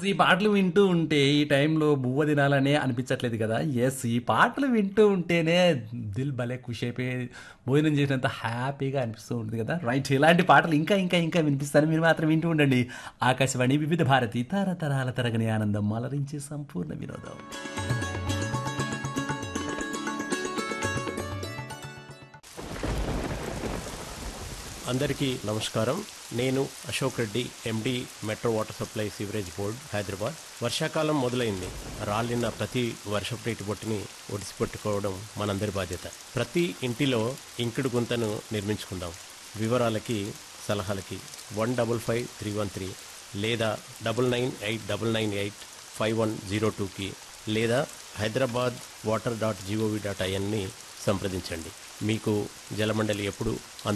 ఈ పాటలు వింటూ ఉంటే ఈ టైంలో బువ్వ తినాలనే అనిపించట్లేదు కదా ఎస్ ఈ పాటలు వింటూ ఉంటేనే దిల్ భలే ఖుషి అయిపోయి భోజనం చేసినంత హ్యాపీగా అనిపిస్తూ ఉంటుంది కదా రైట్ ఇలాంటి పాటలు ఇంకా ఇంకా ఇంకా వినిపిస్తాను మీరు మాత్రం వింటూ ఉండండి ఆకాశవాణి వివిధ భారతి తరతరాల తరగని ఆనందం అలరించే సంపూర్ణ వినోదం అందరికీ నమస్కారం నేను Ashok Reddy MD metro water supply sewerage board Hyderabad వర్షాకాలం మొదలైంది రాలిన ప్రతి వర్షపు నీటి బొట్టుని ఒడిసిపెట్టుకోవడం మనందరి బాధ్యత ప్రతి ఇంటిలో ఇంకుడు గుంతను నిర్మించుకుందాం వివరాలకి సలహాలకి one double five three one three లేదా double nine eight double nine eight five one zero టూకి లేదా Hyderabad water dot GOV dot ఐఎన్ని సంప్రదించండి మీకు జలమండలి ఎప్పుడు